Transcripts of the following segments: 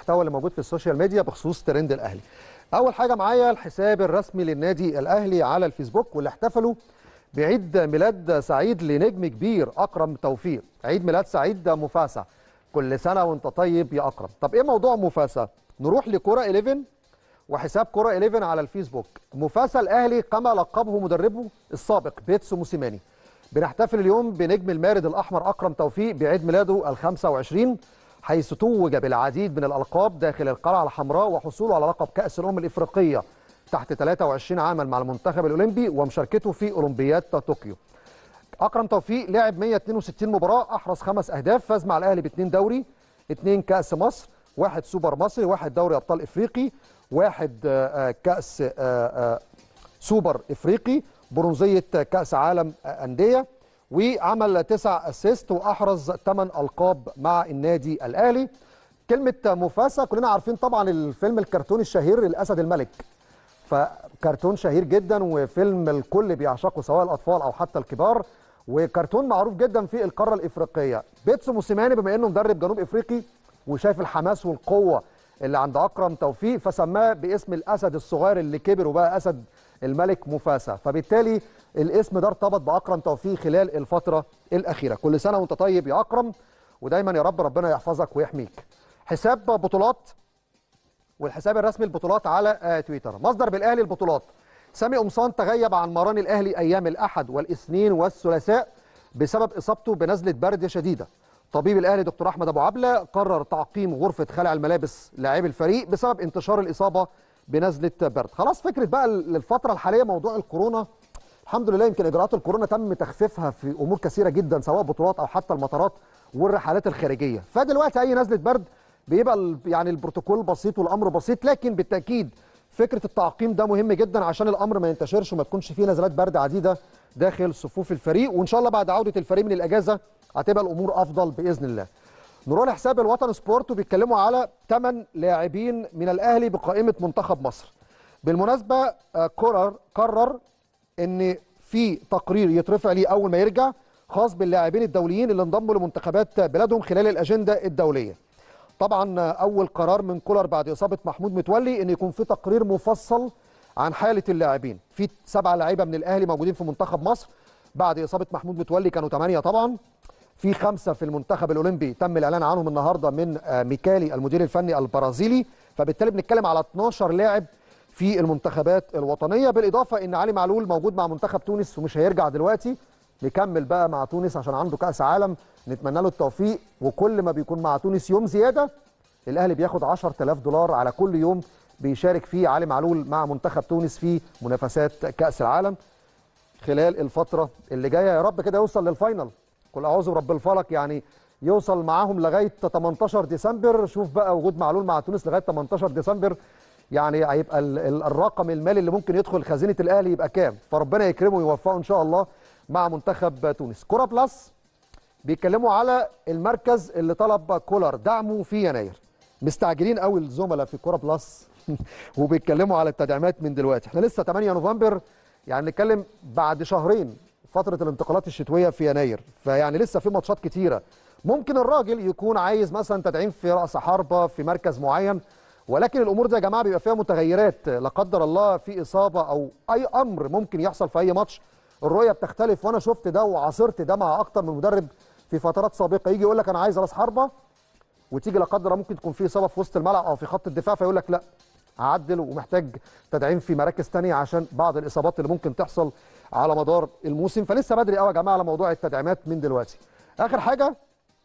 المحتوى اللي موجود في السوشيال ميديا بخصوص ترند الاهلي اول حاجه معايا الحساب الرسمي للنادي الاهلي على الفيسبوك واللي احتفلوا بعيد ميلاد سعيد لنجم كبير اكرم توفيق عيد ميلاد سعيد مفاسع كل سنه وانت طيب يا اكرم طب ايه موضوع مفاسع نروح لكره 11 وحساب كره 11 على الفيسبوك مفاسع الاهلي كما لقبه مدربه السابق بيتسو موسيماني بنحتفل اليوم بنجم المارد الاحمر اكرم توفيق بعيد ميلاده ال 25 حيث توج بالعديد من الالقاب داخل القلعه الحمراء وحصوله على لقب كاس الامم الافريقيه تحت 23 عاما مع المنتخب الاولمبي ومشاركته في اولمبياد طوكيو. اكرم توفيق لعب 162 مباراه احرز خمس اهداف فاز مع الاهلي باثنين دوري اثنين كاس مصر واحد سوبر مصري واحد دوري ابطال افريقي واحد كاس سوبر افريقي برونزيه كاس عالم انديه وعمل تسع اسيست واحرز ثمان القاب مع النادي الاهلي كلمه مفاسه كلنا عارفين طبعا الفيلم الكرتوني الشهير الاسد الملك فكرتون شهير جدا وفيلم الكل بيعشقه سواء الاطفال او حتى الكبار وكرتون معروف جدا في القاره الافريقيه بيتسو موسيماني بما انه مدرب جنوب افريقي وشايف الحماس والقوه اللي عند اكرم توفيق فسماه باسم الاسد الصغير اللي كبر وبقى اسد الملك مفاسا فبالتالي الاسم ده ارتبط باكرم توفيق خلال الفتره الاخيره كل سنه وانت طيب يا اكرم ودايما يا رب ربنا يحفظك ويحميك حساب بطولات والحساب الرسمي البطولات على تويتر مصدر بالاهلي البطولات سامي قمصان تغيب عن مران الاهلي ايام الاحد والاثنين والثلاثاء بسبب اصابته بنزله برد شديده طبيب الاهلي دكتور احمد ابو عبله قرر تعقيم غرفه خلع الملابس لاعبي الفريق بسبب انتشار الاصابه بنزله برد خلاص فكره بقى الفتره الحاليه موضوع الكورونا الحمد لله يمكن اجراءات الكورونا تم تخفيفها في امور كثيره جدا سواء بطولات او حتى المطارات والرحلات الخارجيه فدلوقتي اي نزله برد بيبقى يعني البروتوكول بسيط والامر بسيط لكن بالتاكيد فكره التعقيم ده مهم جدا عشان الامر ما ينتشرش وما تكونش فيه نزلات برد عديده داخل صفوف الفريق وان شاء الله بعد عوده الفريق من الاجازه هتبقى الامور افضل باذن الله. نروح لحساب الوطن سبورت وبيتكلموا على 8 لاعبين من الاهلي بقائمه منتخب مصر. بالمناسبه قرر قرر ان في تقرير يترفع ليه اول ما يرجع خاص باللاعبين الدوليين اللي انضموا لمنتخبات بلادهم خلال الاجنده الدوليه. طبعا اول قرار من كولر بعد اصابه محمود متولي ان يكون في تقرير مفصل عن حاله اللاعبين في سبعه لعيبه من الاهلي موجودين في منتخب مصر بعد اصابه محمود متولي كانوا ثمانيه طبعا في خمسه في المنتخب الاولمبي تم الاعلان عنهم النهارده من ميكالي المدير الفني البرازيلي فبالتالي بنتكلم على 12 لاعب في المنتخبات الوطنيه بالاضافه ان علي معلول موجود مع منتخب تونس ومش هيرجع دلوقتي نكمل بقى مع تونس عشان عنده كاس عالم نتمنى له التوفيق وكل ما بيكون مع تونس يوم زياده الاهلي بياخد 10000 دولار على كل يوم بيشارك فيه علي معلول مع منتخب تونس في منافسات كاس العالم خلال الفتره اللي جايه يا رب كده يوصل للفاينل كل اعوذ برب الفلق يعني يوصل معاهم لغايه 18 ديسمبر شوف بقى وجود معلول مع تونس لغايه 18 ديسمبر يعني هيبقى الرقم المالي اللي ممكن يدخل خزينه الاهلي يبقى كام فربنا يكرمه ويوفقه ان شاء الله مع منتخب تونس كره بلس بيتكلموا على المركز اللي طلب كولر دعمه في يناير مستعجلين قوي الزملاء في كوره بلس وبيتكلموا على التدعيمات من دلوقتي احنا لسه 8 نوفمبر يعني نتكلم بعد شهرين فتره الانتقالات الشتويه في يناير فيعني لسه في ماتشات كتيره ممكن الراجل يكون عايز مثلا تدعيم في راس حربه في مركز معين ولكن الامور دي يا جماعه بيبقى فيها متغيرات لا قدر الله في اصابه او اي امر ممكن يحصل في اي ماتش الرؤيه بتختلف وانا شفت ده وعاصرت ده مع اكتر من مدرب في فترات سابقه يجي يقول لك انا عايز راس حربه وتيجي لا قدر ممكن تكون في اصابه في وسط الملعب او في خط الدفاع فيقول لك لا هعدل ومحتاج تدعيم في مراكز ثانيه عشان بعض الاصابات اللي ممكن تحصل على مدار الموسم فلسه بدري قوي يا جماعه على موضوع التدعيمات من دلوقتي اخر حاجه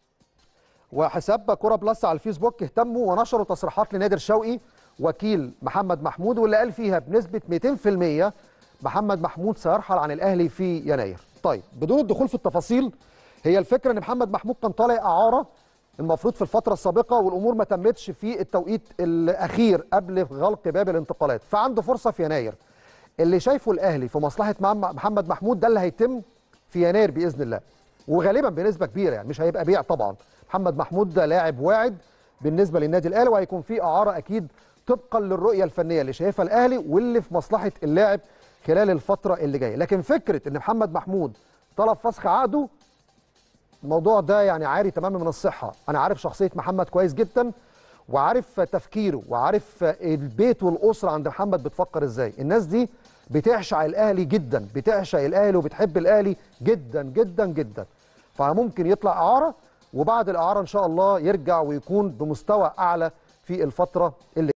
وحساب كوره بلس على الفيسبوك اهتموا ونشروا تصريحات لنادر شوقي وكيل محمد محمود واللي قال فيها بنسبه 200% محمد محمود سيرحل عن الاهلي في يناير طيب بدون الدخول في التفاصيل هي الفكره ان محمد محمود كان طالع اعاره المفروض في الفتره السابقه والامور ما تمتش في التوقيت الاخير قبل غلق باب الانتقالات فعنده فرصه في يناير اللي شايفه الاهلي في مصلحه محمد محمود ده اللي هيتم في يناير باذن الله وغالبا بنسبه كبيره يعني مش هيبقى بيع طبعا محمد محمود ده لاعب واعد بالنسبه للنادي الاهلي وهيكون في اعاره اكيد طبقا للرؤيه الفنيه اللي شايفها الاهلي واللي في مصلحه اللاعب خلال الفتره اللي جايه لكن فكره ان محمد محمود طلب فسخ عقده الموضوع ده يعني عاري تماما من الصحه انا عارف شخصيه محمد كويس جدا وعارف تفكيره وعارف البيت والاسره عند محمد بتفكر ازاي الناس دي بتعشق الاهلي جدا بتعشق الاهلي وبتحب الاهلي جدا جدا جدا فممكن يطلع اعاره وبعد الاعاره ان شاء الله يرجع ويكون بمستوى اعلى في الفتره اللي